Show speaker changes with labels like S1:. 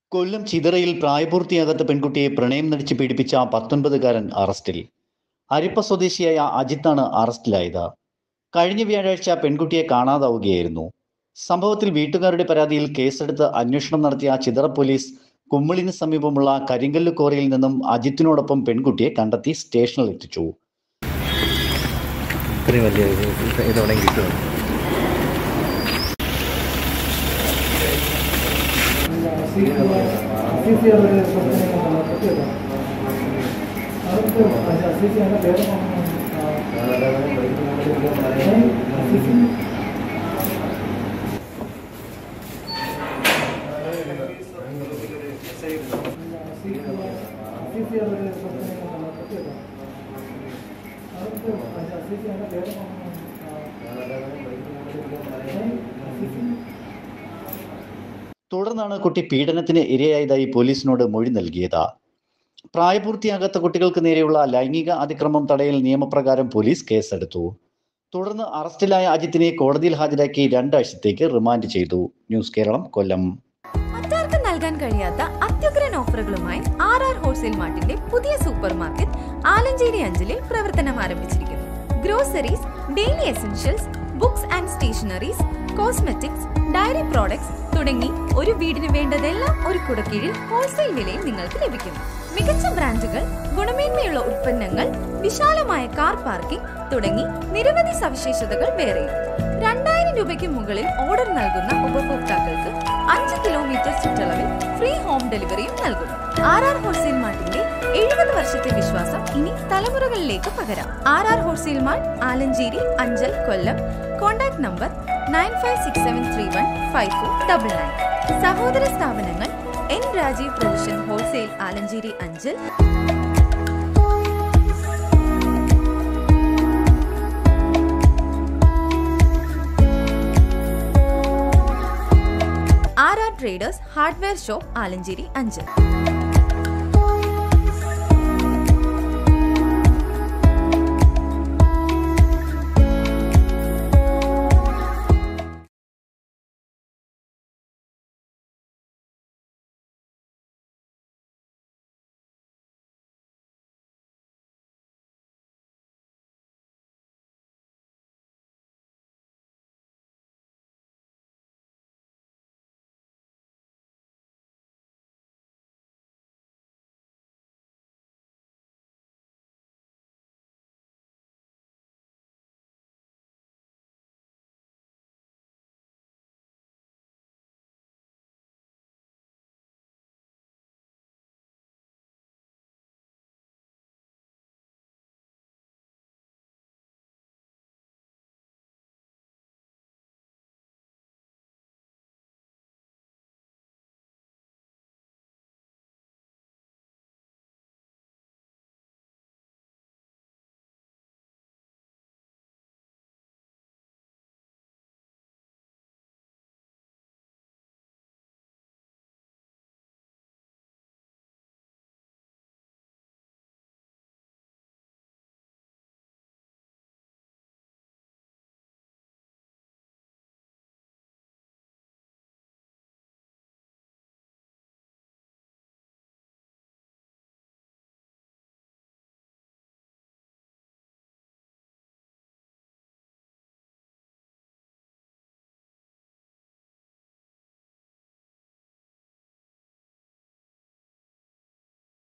S1: കൊല്ലം ചിതറയിൽ പ്രായപൂർത്തിയാകാത്ത പെൺകുട്ടിയെ പ്രണയം നടിച്ച് പീഡിപ്പിച്ച പത്തൊൻപതുകാരൻ അറസ്റ്റിൽ അരിപ്പ സ്വദേശിയായ അജിത്താണ് അറസ്റ്റിലായത് കഴിഞ്ഞ വ്യാഴാഴ്ച പെൺകുട്ടിയെ കാണാതാവുകയായിരുന്നു സംഭവത്തിൽ വീട്ടുകാരുടെ പരാതിയിൽ കേസെടുത്ത് അന്വേഷണം നടത്തിയ ചിതറ പോലീസ് കുമ്മിളിന് സമീപമുള്ള കരിങ്കല്ല് കോറയിൽ നിന്നും അജിത്തിനോടൊപ്പം പെൺകുട്ടിയെ കണ്ടെത്തി സ്റ്റേഷനിൽ എത്തിച്ചു
S2: ഇത്രയും വലിയ ഇത് ഇതോടെ കിട്ടുമോ
S1: തുടർന്നാണ് കുട്ടി പീഡനത്തിന് ഇരയായതായി പോലീസിനോട് മൊഴി നൽകിയത് പ്രായപൂർത്തിയാകാത്ത കുട്ടികൾക്ക് നേരെയുള്ള ലൈംഗിക അതിക്രമം തടയൽ നിയമപ്രകാരം പോലീസ് കേസെടുത്തു തുടർന്ന് അറസ്റ്റിലായ അജിത്തിനെ കോടതിയിൽ ഹാജരാക്കി രണ്ടാഴ്ചത്തേക്ക് റിമാൻഡ് ചെയ്തു ന്യൂസ് കേരളം കൊല്ലം
S3: മറ്റാർക്കും നൽകാൻ കഴിയാത്ത അത്യുഗ്രൻ ഓഫറുകളുമായി ആർ ആർ ഹോൾസെയിൽ മാർട്ടിന്റെ പുതിയ സൂപ്പർ മാർക്കറ്റ് ആലഞ്ചേരി അഞ്ചലിൽ പ്രവർത്തനം ആരംഭിച്ചിരിക്കുന്നു groceries daily essentials books and stationeries cosmetics dairy products തുടങ്ങി ഒരു വീടിന് വേണ്ടതെല്ലാം ഒരു കുടക്കീഴിൽ ഹോൾസെയിൽ വിലയിൽ നിങ്ങൾക്ക് ലഭിക്കും മികച്ച ബ്രാൻഡുകൾ ഗുണമേന്മയുള്ള ഉൽപ്പന്നങ്ങൾ വിശാലമായ കാർ പാർക്കിംഗ് തുടങ്ങി നിരവധി സവിശേഷതകൾ വേറെയും രണ്ടായിരം രൂപയ്ക്ക് മുകളിൽ ഓർഡർ നൽകുന്ന ഉപഭോക്താക്കൾക്ക് അഞ്ച് കിലോമീറ്റർ ചുറ്റളവിൽ ഫ്രീ ഹോം ഡെലിവറിയും നൽകുന്നു ആർ ആർ ഹോൾസെയിൽ മാർട്ടിന്റെ എഴുപത് വർഷത്തെ വിശ്വാസം ഇനി തലമുറകളിലേക്ക് പകരാം R R wholesale mart Alancherry Anchal Kollam contact number nine five six seven three one five four double nine സഹോദര സ്ഥാപനങ്ങൾ N Rajeev provision wholesale Alancherry Anchal R R traders hardware shop Alancherry Anchal